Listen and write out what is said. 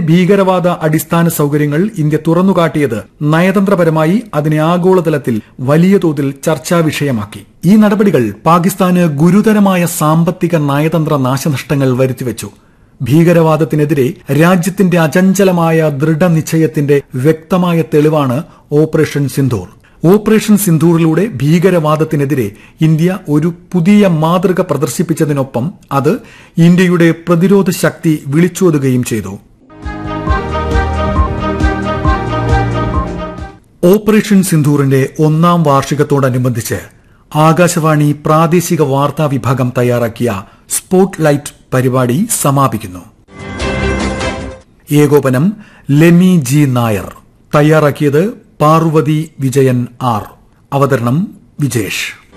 ഭീകരവാദ അടിസ്ഥാന സൌകര്യങ്ങൾ ഇന്ത്യ തുറന്നുകാട്ടിയത് നയതന്ത്രപരമായി അതിനെ ആഗോളതലത്തിൽ വലിയ തോതിൽ ചർച്ചാ വിഷയമാക്കി ഈ നടപടികൾ പാകിസ്ഥാന് ഗുരുതരമായ സാമ്പത്തിക നയതന്ത്ര നാശനഷ്ടങ്ങൾ വരുത്തിവച്ചു ഭീകരവാദത്തിനെതിരെ രാജ്യത്തിന്റെ അചഞ്ചലമായ ദൃഢനിശ്ചയത്തിന്റെ വ്യക്തമായ തെളിവാണ് ഓപ്പറേഷൻ സിന്ധൂർ ഓപ്പറേഷൻ സിന്ധൂറിലൂടെ ഭീകരവാദത്തിനെതിരെ ഇന്ത്യ ഒരു പുതിയ മാതൃക പ്രദർശിപ്പിച്ചതിനൊപ്പം അത് ഇന്ത്യയുടെ പ്രതിരോധ ശക്തി വിളിച്ചോതുകയും ചെയ്തു ഓപ്പറേഷൻ സിന്ധൂറിന്റെ ഒന്നാം വാർഷികത്തോടനുബന്ധിച്ച് ആകാശവാണി പ്രാദേശിക വാർത്താ വിഭാഗം തയ്യാറാക്കിയ സ്പോട്ട് ലൈറ്റ് പരിപാടി സമാപിക്കുന്നു ഏകോപനം ലെമി ജി നായർ തയ്യാറാക്കിയത് പാർവതി വിജയൻ ആർ അവതരണം വിജേഷ്